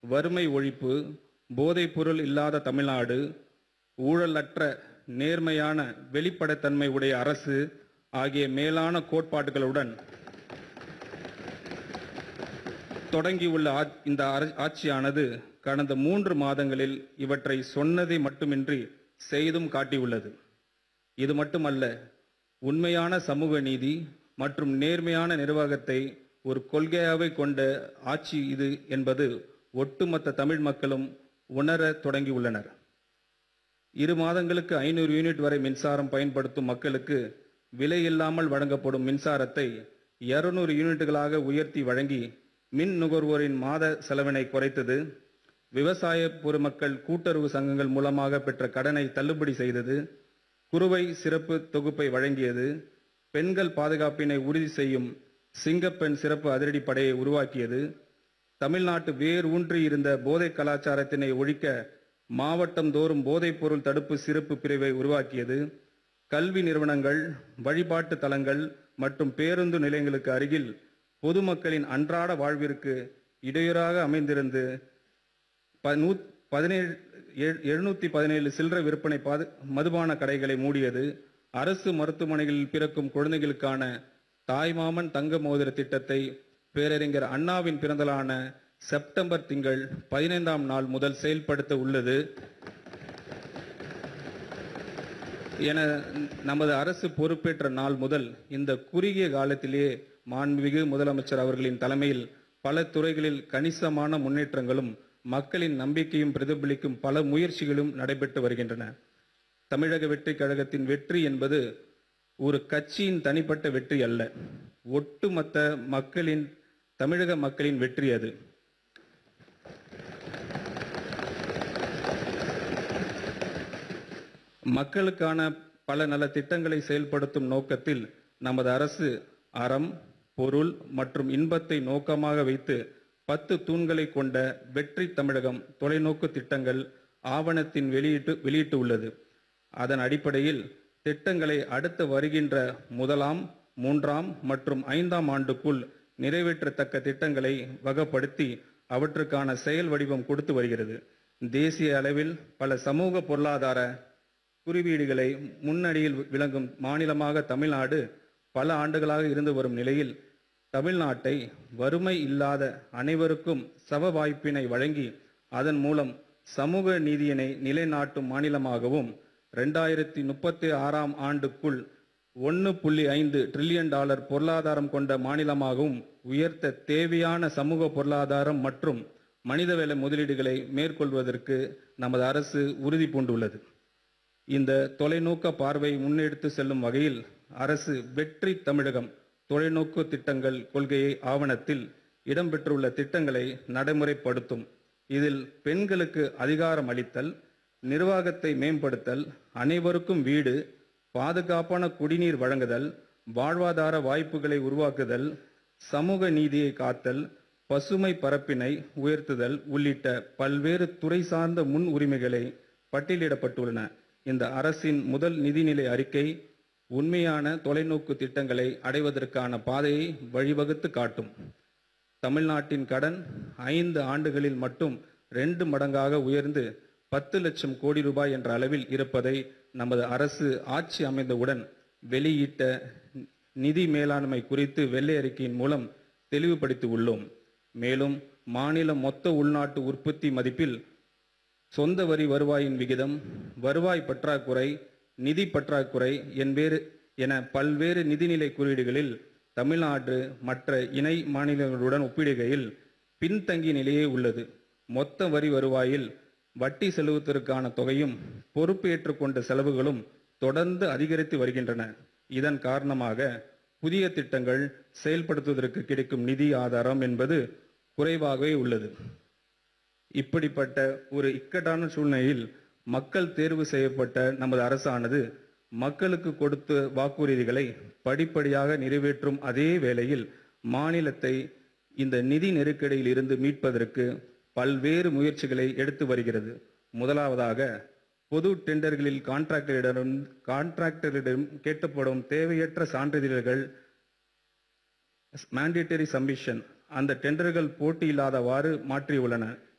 வறுமை ஒழிப்பு போதைப்பொருள் இல்லாத தமிழ்நாடு ஊழலற்ற நேர்மையான வெளிப்படைத்தன்மை உடைய அரசு ஆகிய மேலான கோட்பாடுகளுடன் தொடங்கியுள்ள ஆ- இந்த அர- ஆட்சியானது கடந்த மூன்று மாதங்களில் இவற்றை சொன்னதை மட்டுமின்றி செய்தும் காட்டியுள்ளது இது மட்டுமல்ல உண்மையான சமூக நீதி மற்றும் நேர்மையான நிர்வாகத்தை ஒரு கொள்கையாகவே கொண்ட ஆட்சி இது என்பது ஒட்டுமொத்த தமிழ் மக்களும் உணரத் தொடங்கியுள்ளனர் இரு மாதங்களுக்கு ஐநூறு யூனிட் வரை மின்சாரம் பயன்படுத்தும் மக்களுக்கு விலை இல்லாமல் வழங்கப்படும் மின்சாரத்தை 200 யூனிட்டுகளாக உயர்த்தி வழங்கி மின் நுகர்வோரின் மாத செலவினை குறைத்தது விவசாய பொதுமக்கள் கூட்டுறவு சங்கங்கள் மூலமாக பெற்ற கடனை தள்ளுபடி செய்தது குறுவை சிறப்பு தொகுப்பை வழங்கியது பெண்கள் பாதுகாப்பினை உறுதி செய்யும் சிங்கப்பெண் சிறப்பு அதிரடி படையை உருவாக்கியது தமிழ்நாட்டு வேர் ஊன்றி இருந்த போதை கலாச்சாரத்தினை ஒழிக்க மாவட்டம் தோறும் போதைப்பொருள் தடுப்பு சிறப்பு பிரிவை உருவாக்கியது கல்வி நிறுவனங்கள் வழிபாட்டு தலங்கள் மற்றும் பேருந்து நிலையங்களுக்கு அருகில் பொதுமக்களின் அன்றாட வாழ்விற்கு இடையூறாக அமைந்திருந்து ப- நூத்- பதினேழு எழு- எழுநூத்தி பதினேழு சில்லறை விற்பனை பாது மதுபான கடைகளை மூடியது அரசு மருத்துவமனைகளில் பிறக்கும் குழந்தைகளுக்கான தாய்மாமன் தங்க மோதிர திட்டத்தை பேரறிஞர் அண்ணாவின் பிறந்தலான செப்டம்பர் திங்கள் பதினைந்தாம் நாள் முதல் செயல்படுத்த உள்ளது என நமது அரசு பொறுப்பேற்ற நாள் முதல் இந்த குறுகிய காலத்திலேயே மாண்புமிகு முதலமைச்சர் அவர்களின் தலைமையில் பல துறைகளில் கணிசமான முன்னேற்றங்களும் மக்களின் நம்பிக்கையும் பிரதிபலிக்கும் பல முயற்சிகளும் நடைபெற்று வருகின்றன தமிழக வெற்றி கழகத்தின் வெற்றி என்பது ஒரு கட்சியின் தனிப்பட்ட வெற்றி அல்ல ஒட்டுமொத்த மக்களின் தமிழக மக்களின் வெற்றி அது மக்களுக்கான பல நல திட்டங்களை செயல்படுத்தும் நோக்கத்தில் நமது அரசு அறம் பொருள் மற்றும் இன்பத்தை நோக்கமாக வைத்து பத்து தூண்களை கொண்ட வெற்றி தமிழகம் தொலைநோக்கு திட்டங்கள் ஆவணத்தின் வெளியிட்டு வெளியிட்டு உள்ளது அதன் அடிப்படையில் திட்டங்களை அடுத்து வருகின்ற முதலாம் மூன்றாம் மற்றும் ஐந்தாம் ஆண்டுக்குள் நிறைவேற்றத்தக்க திட்டங்களை வகப்படுத்தி அவற்றுக்கான செயல் வடிவம் கொடுத்து வருகிறது தேசிய அளவில் பல சமூக பொருளாதார குறிவீடுகளை முன்னணியில் விளங்கும் மாநிலமாக தமிழ்நாடு பல ஆண்டுகளாக இருந்து வரும் நிலையில் தமிழ்நாட்டை வறுமை இல்லாத அனைவருக்கும் சம வாய்ப்பினை வழங்கி அதன் மூலம் சமூக நீதியினை நிலைநாட்டும் மாநிலமாகவும் ரெண்டாயிரத்தி முப்பத்தி ஆறாம் ஆண்டுக்குள் ஒன்று புள்ளி ஐந்து ட்ரில்லியன் டாலர் பொருளாதாரம் கொண்ட மாநிலமாகவும் உயர்த்த தேவையான சமூக பொருளாதாரம் மற்றும் மனிதவள முதலீடுகளை மேற்கொள்வதற்கு நமது அரசு உறுதி பூண்டுள்ளது இந்த தொலைநோக்க பார்வை முன்னெடுத்து செல்லும் வகையில் அரசு வெற்றி தமிழகம் தொலைநோக்கு திட்டங்கள் கொள்கையை ஆவணத்தில் இடம்பெற்றுள்ள திட்டங்களை நடைமுறைப்படுத்தும் இதில் பெண்களுக்கு அதிகாரம் அளித்தல் நிர்வாகத்தை மேம்படுத்தல் அனைவருக்கும் வீடு பாதுகாப்பான குடிநீர் வழங்குதல் வாழ்வாதார வாய்ப்புகளை உருவாக்குதல் சமூக நீதியை காத்தல் பசுமை பரப்பினை உயர்த்துதல் உள்ளிட்ட பல்வேறு துறை சார்ந்த முன் உரிமைகளை பட்டியலிடப்பட்டுள்ளன இந்த அரசின் முதல் நிதிநிலை அறிக்கை உண்மையான தொலைநோக்கு திட்டங்களை அடைவதற்கான பாதையை வழிவகுத்து காட்டும் தமிழ்நாட்டின் கடன் ஐந்து ஆண்டுகளில் மட்டும் ரெண்டு மடங்காக உயர்ந்து பத்து லட்சம் கோடி ரூபாய் என்ற அளவில் இருப்பதை நமது அரசு ஆட்சி அமைந்தவுடன் வெளியிட்ட நிதி மேலாண்மை குறித்து வெள்ளை அறிக்கையின் மூலம் தெளிவுபடுத்தி உள்ளோம் மேலும் மாநில மொத்த உள்நாட்டு உற்பத்தி மதிப்பில் சொந்த வரி வருவாயின் விகிதம் வருவாய் பற்றாக்குறை நிதி பற்றாக்குறை என்பேறு என பல்வேறு நிதிநிலை குறியீடுகளில் தமிழ்நாடு மற்ற இணை மாநிலங்களுடன் ஒப்பிடுகையில் பின்தங்கிய நிலையே உள்ளது மொத்த வரி வருவாயில் வட்டி செலுத்துவதற்கான தொகையும் பொறுப்பு ஏற்றுக்கொண்ட செலவுகளும் தொடர்ந்து அதிகரித்து வருகின்றன இதன் காரணமாக புதிய திட்டங்கள் செயல்படுத்துவதற்கு கிடைக்கும் நிதி ஆதாரம் என்பது குறைவாகவே உள்ளது இப்படிப்பட்ட ஒரு இக்கட்டான சூழ்நிலையில் மக்கள் தேர்வு செய்யப்பட்ட நமது அரசானது மக்களுக்கு கொடுத்த வாக்குறுதிகளை படிப்படியாக நிறைவேற்றும் அதே வேளையில் மாநிலத்தை இந்த நிதி நெருக்கடியில் இருந்து மீட்பதற்கு பல்வேறு முயற்சிகளை எடுத்து வருகிறது முதலாவதாக பொது டெண்டர்களில் கான்ட்ராக்டரிடம் கான்ட்ராக்டரிடம் கேட்கப்படும் தேவையற்ற சான்றிதழ்கள் மேண்டேட்டரி சம்பிஷன் அந்த டெண்டர்கள் போட்டி இல்லாதவாறு மாற்றியுள்ளன